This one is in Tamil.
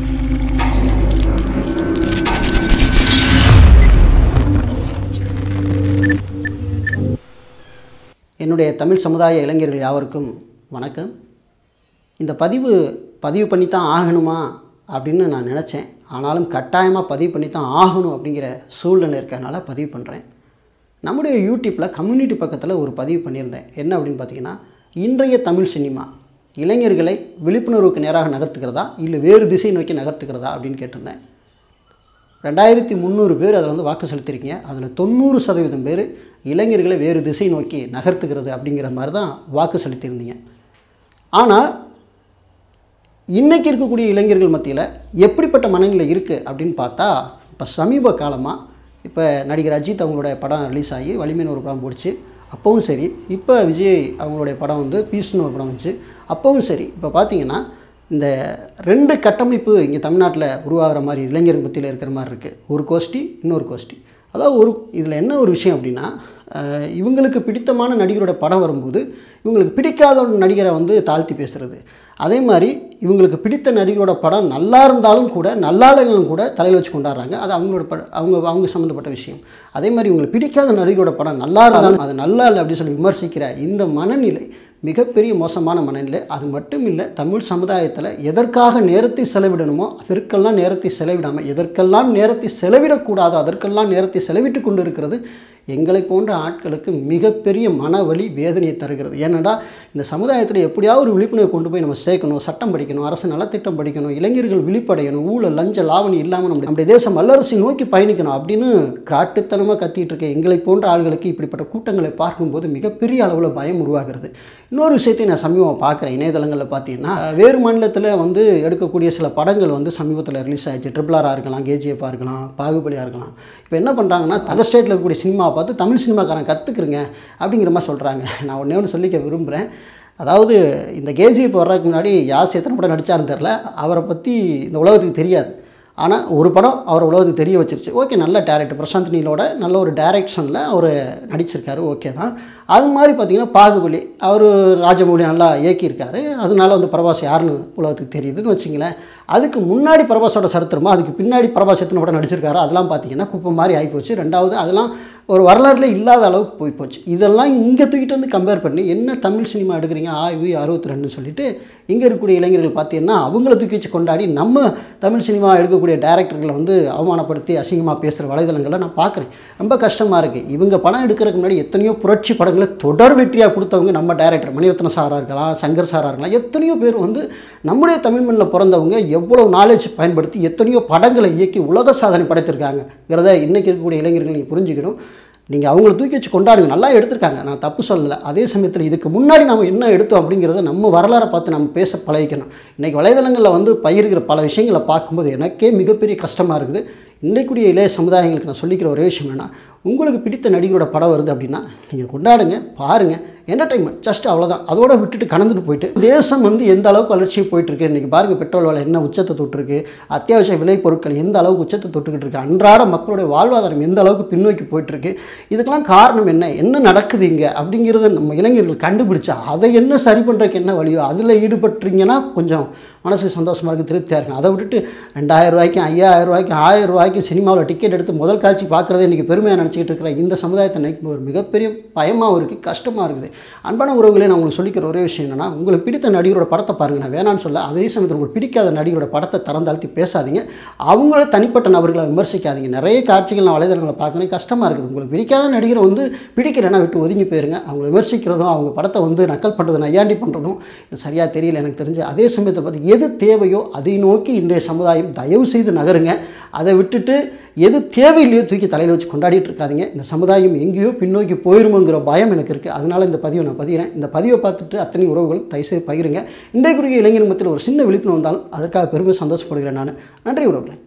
என்னுடைய தமிழ் சமுதாய இளைஞர்கள் யாவருக்கும் வணக்கம் இந்த பதிவு பதிவு பண்ணி தான் ஆகணுமா அப்படின்னு நான் நினச்சேன் ஆனாலும் கட்டாயமாக பதிவு பண்ணி தான் ஆகணும் அப்படிங்கிற சூழ்நிலை இருக்கறனால பதிவு பண்ணுறேன் நம்முடைய யூடியூப்பில் கம்யூனிட்டி பக்கத்தில் ஒரு பதிவு பண்ணியிருந்தேன் என்ன அப்படின்னு பார்த்தீங்கன்னா இன்றைய தமிழ் சினிமா இளைஞர்களை விழிப்புணர்வுக்கு நேராக நகர்த்துக்கிறதா இல்லை வேறு திசை நோக்கி நகர்த்துக்கிறதா அப்படின்னு கேட்டிருந்தேன் ரெண்டாயிரத்தி முந்நூறு பேர் அதில் வந்து வாக்கு செலுத்திருக்கீங்க அதில் தொண்ணூறு சதவீதம் பேர் இளைஞர்களை வேறு திசை நோக்கி நகர்த்துகிறது அப்படிங்கிற மாதிரி தான் வாக்கு செலுத்தியிருந்தீங்க ஆனால் இன்றைக்கி இருக்கக்கூடிய இளைஞர்கள் மத்தியில் எப்படிப்பட்ட மனநிலை இருக்குது அப்படின்னு பார்த்தா இப்போ சமீப காலமாக இப்போ நடிகர் அஜித் அவங்களுடைய படம் ரிலீஸ் ஆகி வலிமைன்னு ஒரு படம் போடுச்சு அப்போவும் சரி இப்போ விஜய் அவங்களுடைய படம் வந்து பீஸ்னு ஒரு படம் வந்துச்சு அப்போவும் சரி இப்போ பார்த்தீங்கன்னா இந்த ரெண்டு கட்டமைப்பு இங்கே தமிழ்நாட்டில் உருவாகிற மாதிரி இளைஞர் மத்தியில் இருக்கிற மாதிரி இருக்குது ஒரு கோஷ்டி இன்னொரு கோஷ்டி அதாவது ஒரு இதில் என்ன ஒரு விஷயம் அப்படின்னா அஹ், இவங்களுக்கு பிடித்தமான நடிகரோட படம் வரும்போது இவங்களுக்கு பிடிக்காத ஒரு நடிகரை வந்து தாழ்த்தி பேசுகிறது அதே மாதிரி இவங்களுக்கு பிடித்த நடிகரோட படம் நல்லா இருந்தாலும் கூட நல்லா இல்லைனாலும் கூட தலையில் வச்சு கொண்டாடுறாங்க அது அவங்களோட பட அவங்க அவங்க சம்மந்தப்பட்ட விஷயம் அதே மாதிரி இவங்களுக்கு பிடிக்காத நடிகரோட படம் நல்லா இருந்தாலும் அது நல்லா இல்லை அப்படின்னு சொல்லி விமர்சிக்கிற இந்த மனநிலை மிகப்பெரிய மோசமான மனநிலை அது மட்டும் இல்லை தமிழ் சமுதாயத்தில் எதற்காக நேரத்தை செலவிடணுமோ அதற்கெல்லாம் நேரத்தை செலவிடாமல் எதற்கெல்லாம் நேரத்தை செலவிடக்கூடாதோ அதற்கெல்லாம் நேரத்தை செலவிட்டு கொண்டு இருக்கிறது எங்களை போன்ற ஆட்களுக்கு மிகப்பெரிய மனவலி வேதனையை தருகிறது ஏனென்றா இந்த சமுதாயத்தில் எப்படியாவது ஒரு விழிப்புணர்வு கொண்டு போய் நம்ம சேர்க்கணும் சட்டம் படிக்கணும் அரசு நலத்திட்டம் படிக்கணும் இளைஞர்கள் விழிப்படையணும் ஊழல் லஞ்ச லாவணி இல்லாமல் நம்ம நம்முடைய தேசம் வல்லரசை நோக்கி பயணிக்கணும் அப்படின்னு காட்டுத்தனமாக கத்திட்டு இருக்க எங்களை போன்ற ஆள்களுக்கு இப்படிப்பட்ட கூட்டங்களை பார்க்கும்போது மிகப்பெரிய அளவில் பயம் உருவாகிறது இன்னொரு விஷயத்தை நான் சமீபம் பார்க்குறேன் இணையதளங்களில் பார்த்தீங்கன்னா வேறு மாநிலத்தில் வந்து எடுக்கக்கூடிய சில படங்கள் வந்து சமீபத்தில் ரிலீஸ் ஆயிடுச்சு ட்ரிபிள் ஆராக இருக்கலாம் கேஜிஎஃபாக இருக்கலாம் பாகுபலியாக இருக்கலாம் இப்போ என்ன பண்ணுறாங்கன்னா அதர் ஸ்டேட்டில் இருக்கக்கூடிய சினிமாவை பார்த்து தமிழ் சினிமாக்காரன் கற்றுக்குறங்க அப்படிங்கிற மாதிரி சொல்கிறாங்க நான் ஒன்றே ஒன்று சொல்லிக்க விரும்புகிறேன் அதாவது இந்த கேஜிஎஃப் வர்றதுக்கு முன்னாடி யாஸ் எத்தனை படம் நடித்தாருன்னு தெரில அவரை பற்றி இந்த உலகத்துக்கு தெரியாது ஆனால் ஒரு படம் அவர் உலகத்துக்கு தெரிய வச்சிருச்சு ஓகே நல்ல டேரக்டர் பிரசாந்த் நீலோட நல்ல ஒரு டைரக்ஷனில் அவர் நடிச்சிருக்காரு ஓகே தான் அது மாதிரி பார்த்தீங்கன்னா பாகுபலி அவர் ராஜமௌழி நல்லா இயக்கியிருக்காரு அதனால வந்து பிரபாஸ் யாருன்னு உலகத்துக்கு தெரியுதுன்னு வச்சிங்களேன் அதுக்கு முன்னாடி பிரபாஸோட சரித்திரமா அதுக்கு பின்னாடி பிரபாஸ் எத்தனை படம் நடிச்சிருக்காரு அதெல்லாம் பார்த்தீங்கன்னா குப்பை மாதிரி ஆகிப்போச்சு ரெண்டாவது அதெல்லாம் ஒரு வரலாறுல இல்லாத அளவுக்கு போய் போச்சு இதெல்லாம் இங்கே தூக்கிட்டு வந்து கம்பேர் பண்ணி என்ன தமிழ் சினிமா எடுக்கிறீங்க ஆய்வு அறுபத்தி ரெண்டுன்னு சொல்லிட்டு இங்கே இருக்கக்கூடிய இளைஞர்கள் பார்த்தீங்கன்னா அவங்கள தூக்கி வச்சு கொண்டாடி நம்ம தமிழ் சினிமா எடுக்கக்கூடிய டேரக்டர்களை வந்து அவமானப்படுத்தி அசிங்கமாக பேசுகிற வலைதளங்களை நான் பார்க்குறேன் ரொம்ப கஷ்டமாக இருக்குது இவங்க படம் எடுக்கிறதுக்கு முன்னாடி எத்தனையோ புரட்சி படங்களை தொடர் வெற்றியாக கொடுத்தவங்க நம்ம டேரக்டர் மணிரத்ன சாராக இருக்கலாம் சங்கர் சாராக இருக்கலாம் எத்தனையோ பேர் வந்து நம்முடைய தமிழ் மண்ணில் பிறந்தவங்க எவ்வளோ நாலேஜ் பயன்படுத்தி எத்தனையோ படங்களை இயக்கி உலக சாதனை படைத்திருக்காங்கிறத இன்றைக்கி இருக்கக்கூடிய இளைஞர்கள் நீங்கள் புரிஞ்சுக்கணும் நீங்கள் அவங்கள தூக்கி வச்சு கொண்டாடுங்க நல்லா எடுத்திருக்காங்க நான் தப்பு சொல்லலை அதே சமயத்தில் இதுக்கு முன்னாடி நம்ம என்ன எடுத்தோம் அப்படிங்கிறத நம்ம வரலாறை பார்த்து நம்ம பேச பழகிக்கணும் இன்றைக்கி வலைதளங்களில் வந்து பகிர்கிற பல விஷயங்களை பார்க்கும்போது எனக்கே மிகப்பெரிய கஷ்டமாக இருக்குது இன்றைக்குரிய இளைய சமுதாயங்களுக்கு நான் சொல்லிக்கிற ஒரே விஷயம் என்னென்னா உங்களுக்கு பிடித்த நடிகரோட படம் வருது அப்படின்னா நீங்கள் கொண்டாடுங்க பாருங்கள் என்டர்டைன்மெண்ட் ஜஸ்ட் அவ்வளோதான் அதோட விட்டுட்டு கடந்துட்டு போயிட்டு தேசம் வந்து எந்த அளவுக்கு வளர்ச்சி போயிட்டு இருக்கு இன்றைக்கி பாருங்கள் பெட்ரோல் விலை என்ன உச்சத்தை தொட்டிருக்கு அத்தியாவசிய விலை பொருட்கள் எந்த அளவுக்கு உச்சத்தை தொட்டுக்கிட்டு இருக்கு அன்றாட மக்களுடைய வாழ்வாதாரம் எந்த அளவுக்கு பின்னோக்கி போயிட்டு இருக்கு இதுக்கெல்லாம் காரணம் என்ன என்ன நடக்குது இங்கே அப்படிங்கிறத நம்ம இளைஞர்கள் கண்டுபிடிச்சா அதை என்ன சரி பண்ணுறதுக்கு என்ன வழியோ அதில் ஈடுபட்டுறீங்கன்னா கொஞ்சம் மனசுக்கு சந்தோஷமாக இருக்குது திருப்தியாக இருக்கும் அதை விட்டுட்டு ரெண்டாயிரம் ரூபாய்க்கும் ஐயாயிரம் ரூபாய்க்கும் ஆயிரம் ரூபாய்க்கும் சினிமாவில் டிக்கெட் எடுத்து முதல் காட்சி பார்க்குறதே இன்றைக்கி பெருமையாக நினச்சிக்கிட்டு இருக்கிற இந்த சமுதாயத்தை நினைக்கும் ஒரு மிகப்பெரிய பயமாகவும் இருக்குது கஷ்டமாக இருக்குது அன்பான உறவுகளே நான் உங்களுக்கு சொல்லிக்கிற ஒரே விஷயம் என்னென்னா உங்களுக்கு பிடித்த நடிகரோட படத்தை பாருங்கள் நான் வேணான்னு சொல்ல அதே சமயத்தில் உங்களுக்கு பிடிக்காத நடிகரோட படத்தை தரந்தாழ்த்தி பேசாதீங்க அவங்கள தனிப்பட்ட நபர்களை விமர்சிக்காதீங்க நிறைய காட்சிகள் நான் வலைதளங்களை பார்க்கணும் கஷ்டமாக இருக்குது உங்களுக்கு பிடிக்காத நடிகரை வந்து பிடிக்கலைன்னா விட்டு ஒதுங்கி போயிருங்க அவங்கள விமர்சிக்கிறதும் அவங்க படத்தை வந்து நக்கல் பண்ணுறதும் நையாண்டி பண்ணுறதும் இது சரியாக தெரியல எனக்கு தெரிஞ்சு அதே சமயத்தில் பார்த்து எது தேவையோ அதை நோக்கி இன்றைய சமுதாயம் தயவு செய்து நகருங்க அதை விட்டுட்டு எது தேவையில்லையோ தூக்கி தலையில் வச்சு கொண்டாடிட்டு இருக்காதீங்க இந்த சமுதாயம் எங்கேயோ பின்னோக்கி போயிருமோங்கிற பயம் எனக்கு இருக்குது அதனால் இந்த பதிவை நான் பதிகிறேன் இந்த பதிவை பார்த்துட்டு அத்தனை உறவுகள் தயவுசெய்து பகிருங்க இன்றைக்குரிய இளைஞர் மத்தியில் ஒரு சின்ன விழிப்புணர்வு வந்தாலும் அதற்காக பெருமை சந்தோஷப்படுகிறேன் நான் நன்றி உறவுகளே